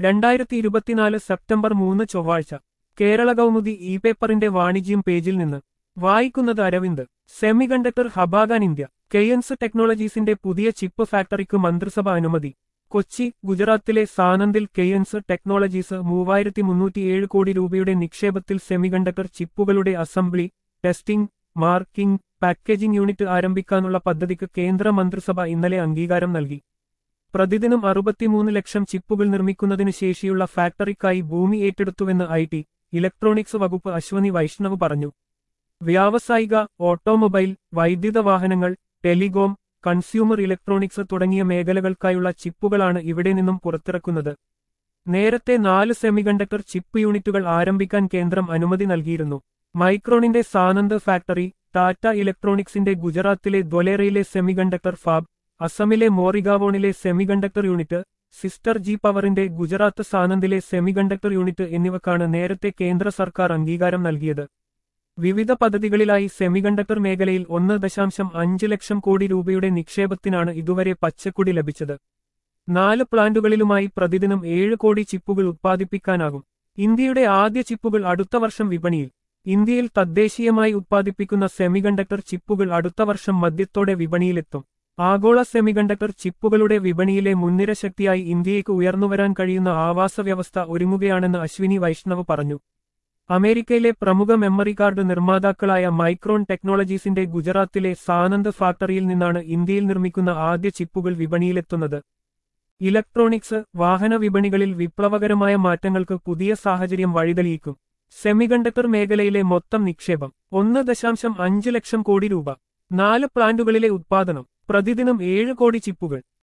രണ്ടായിരത്തി ഇരുപത്തിനാല് സെപ്റ്റംബർ മൂന്ന് ചൊവ്വാഴ്ച കേരള കൗമുദി ഇ പേപ്പറിന്റെ വാണിജ്യം പേജിൽ നിന്ന് വായിക്കുന്നത് അരവിന്ദ് സെമികണ്ടക്ടർ ഹബാകാൻ ഇന്ത്യ കെയൻസ് ടെക്നോളജീസിന്റെ പുതിയ ചിപ്പ് ഫാക്ടറിക്ക് മന്ത്രിസഭ അനുമതി കൊച്ചി ഗുജറാത്തിലെ സാനന്ദിൽ കെയൻസ് ടെക്നോളജീസ് മൂവായിരത്തി മുന്നൂറ്റിയേഴ് കോടി രൂപയുടെ നിക്ഷേപത്തിൽ സെമികണ്ടക്ടർ ചിപ്പുകളുടെ assembly testing marking packaging unit ആരംഭിക്കാനുള്ള പദ്ധതിക്ക് കേന്ദ്ര മന്ത്രിസഭ ഇന്നലെ അംഗീകാരം നൽകി പ്രതിദിനം അറുപത്തിമൂന്ന് ലക്ഷം ചിപ്പുകൾ നിർമ്മിക്കുന്നതിന് ശേഷിയുള്ള ഫാക്ടറിക്കായി ഭൂമി ഏറ്റെടുത്തുവെന്ന് ഐ ടി ഇലക്ട്രോണിക്സ് വകുപ്പ് അശ്വനി വൈഷ്ണവ് പറഞ്ഞു വ്യാവസായിക ഓട്ടോമൊബൈൽ വൈദ്യുത വാഹനങ്ങൾ ടെലികോം കൺസ്യൂമർ ഇലക്ട്രോണിക്സ് തുടങ്ങിയ മേഖലകൾക്കായുള്ള ചിപ്പുകളാണ് ഇവിടെ നിന്നും പുറത്തിറക്കുന്നത് നേരത്തെ നാല് സെമികണ്ടക്ടർ ചിപ്പ് യൂണിറ്റുകൾ ആരംഭിക്കാൻ കേന്ദ്രം അനുമതി നൽകിയിരുന്നു മൈക്രോണിന്റെ സാനന്ദ് ഫാക്ടറി ടാറ്റ ഇലക്ട്രോണിക്സിന്റെ ഗുജറാത്തിലെ ദ്വലേറയിലെ സെമികണ്ടക്ടർ ഫാബ് അസമിലെ മോറിഗാവോണിലെ സെമികണ്ടക്ടർ യൂണിറ്റ് സിസ്റ്റർ ജി പവറിന്റെ ഗുജറാത്ത് സാനന്ദിലെ സെമികണ്ടക്ടർ യൂണിറ്റ് എന്നിവക്കാണ് നേരത്തെ കേന്ദ്ര സർക്കാർ അംഗീകാരം നൽകിയത് വിവിധ പദ്ധതികളിലായി സെമികണ്ടക്ടർ മേഖലയിൽ ഒന്ന് ദശാംശം അഞ്ച് ലക്ഷം കോടി രൂപയുടെ നിക്ഷേപത്തിനാണ് ഇതുവരെ പച്ചക്കുടി ലഭിച്ചത് നാല് പ്ലാന്റുകളിലുമായി പ്രതിദിനം ഏഴ് കോടി ചിപ്പുകൾ ഉത്പാദിപ്പിക്കാനാകും ഇന്ത്യയുടെ ആദ്യ ചിപ്പുകൾ അടുത്ത വർഷം വിപണിയിൽ ഇന്ത്യയിൽ തദ്ദേശീയമായി ഉത്പാദിപ്പിക്കുന്ന സെമികണ്ടക്ടർ ചിപ്പുകൾ അടുത്ത വർഷം മധ്യത്തോടെ വിപണിയിലെത്തും ആഗോള സെമികണ്ടക്ടർ ചിപ്പുകളുടെ വിപണിയിലെ മുൻനിര ശക്തിയായി ഇന്ത്യയ്ക്ക് ഉയർന്നുവരാൻ കഴിയുന്ന ആവാസ വ്യവസ്ഥ ഒരുങ്ങുകയാണെന്ന് അശ്വിനി വൈഷ്ണവ് പറഞ്ഞു അമേരിക്കയിലെ പ്രമുഖ മെമ്മറി കാർഡ് നിർമ്മാതാക്കളായ മൈക്രോൺ ടെക്നോളജീസിന്റെ ഗുജറാത്തിലെ സാനന്ദ് ഫാക്ടറിയിൽ നിന്നാണ് ഇന്ത്യയിൽ നിർമ്മിക്കുന്ന ആദ്യ ചിപ്പുകൾ വിപണിയിലെത്തുന്നത് ഇലക്ട്രോണിക്സ് വാഹന വിപണികളിൽ വിപ്ലവകരമായ മാറ്റങ്ങൾക്ക് പുതിയ സാഹചര്യം വഴിതെളിയിക്കും സെമികണ്ടക്ടർ മേഖലയിലെ മൊത്തം നിക്ഷേപം ഒന്ന് ദശാംശം അഞ്ച് ലക്ഷം കോടി രൂപ നാല് പ്ലാന്റുകളിലെ ഉത്പാദനം പ്രതിദിനം ഏഴ് കോടി ചിപ്പുകൾ